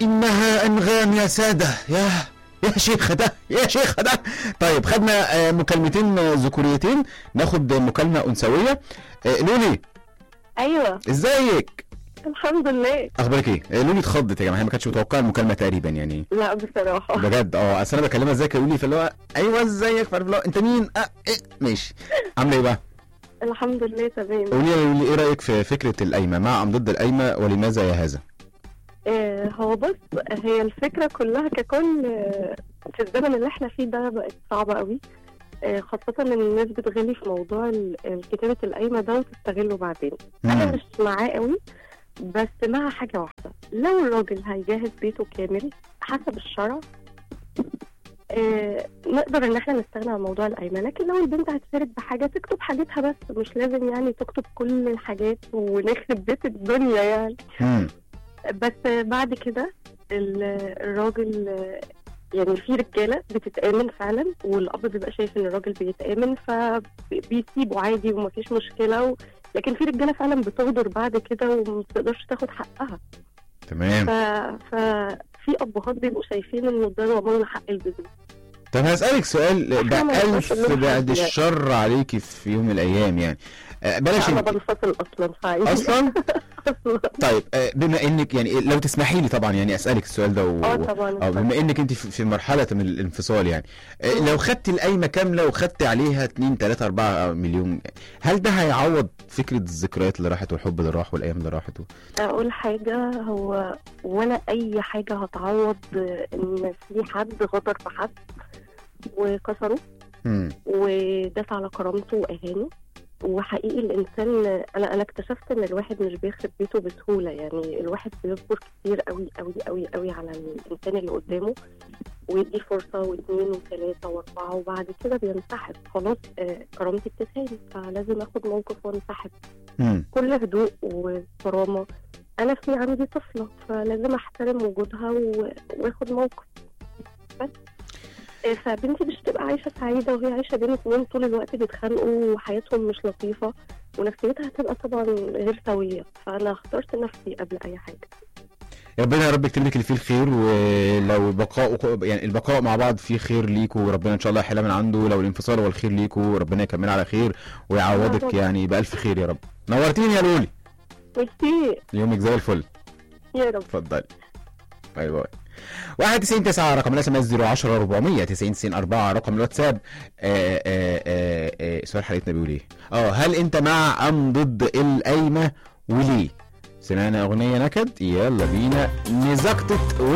إنها أنغام يا سادة يا يا شيخ ده يا شيخ ده طيب خدنا آه، مكالمتين آه، ذكوريتين ناخد مكالمة أنثوية آه، لولي ايوه ازيك الحمد لله اخبارك ايه آه، لولي اتخضت يا جماعه هي ما كانتش متوقعه المكالمه تقريبا يعني لا بصراحه بجد اه اصل انا بكلمها ازيك يا لولي فاللي هو ايوه ازيك فعارف اللي هو انت مين آه إيه ماشي عامله ايه بقى الحمد لله تمام قولي لي يا لولي ايه رايك في فكره القايمه مع ام ضد القايمه ولماذا يا هذا آه هو بص هي الفكره كلها ككل آه في الزمن اللي احنا فيه ده بقت صعبه قوي آه خاصة ان الناس بتغلي في موضوع ال- الكتابة القايمة ده وتستغله بعدين. انا مم. مش معاه قوي بس مع حاجة واحدة لو الراجل هيجهز بيته كامل حسب الشرع آه نقدر ان احنا نستغنى عن موضوع القايمة لكن لو البنت هتشارك بحاجة تكتب حاجتها بس مش لازم يعني تكتب كل الحاجات ونخرب بيت الدنيا يعني مم. بس بعد كده ال- الراجل يعني في رجاله بتتامن فعلا والاب بيبقى شايف ان الراجل بيتامن فبيسيبه عادي ومفيش مشكله و... لكن في رجاله فعلا بتغدر بعد كده وما بتقدرش تاخد حقها تمام ف... ففي ابهات بيبقوا شايفين انه ده ضمان لحق البنت طب هسألك سؤال إحنا ما نقدرش بألف نقول بعد حاجة. الشر عليكي في يوم من الأيام يعني آه، بلاش انا انت بنفصل اصلا فعادي أصلا اصلا طيب آه، بما انك يعني لو تسمحي لي طبعا يعني اسالك السؤال ده و... اه طبعا اه بما انك انت في في مرحله من الانفصال يعني آه، مم. لو خدت القايمه كامله وخدت عليها 2 3 4 مليون هل ده هيعوض فكره الذكريات اللي راحت والحب اللي راح والايام اللي راحت و... اقول حاجه هو ولا اي حاجه هتعوض ان في حد غدر بحد وكسره مم. وداس على كرامته واهانه وحقيقي الانسان انا انا اكتشفت ان الواحد مش بيخرب بيته بسهوله يعني الواحد بيصبر كتير قوي قوي قوي قوي على الانسان اللي قدامه ويدي فرصه واثنين وثلاثه واربعه وبعد كده بينسحب خلاص آه كرامتي بتتهان فلازم اخد موقف وانسحب مم. كل هدوء وكرامه انا في عندي طفله فلازم احترم وجودها و... واخد موقف بس آه، فبنتي مش تبقى عايشه سعيده وهي عايشه بين اتنين طول الوقت بيتخانقوا وحياتهم مش لطيفه ونفسيتها هتبقى طبعا غير سويه فانا اخترت نفسي قبل اي حاجه ربنا يا رب يكتب لك اللي فيه الخير ولو بقاء يعني البقاء مع بعض فيه خير ليكوا وربنا ان شاء الله يحلها من عنده لو الانفصال هو الخير ليكوا ربنا يكمل على خير ويعوضك رب. يعني بألف خير يا رب نورتيني يا لولي ميرسي يومك زي الفل يا رب اتفضلي باي باي 91 9 رقم الاس ام اس 010 400 90 90 4 رقم الواتساب آه، آه، آه، آه، سؤال حلقتنا بيقول ايه؟ اه هل انت مع ام ضد القايمه وليه؟ سمعنا اغنيه نكد يلا بينا نزقطت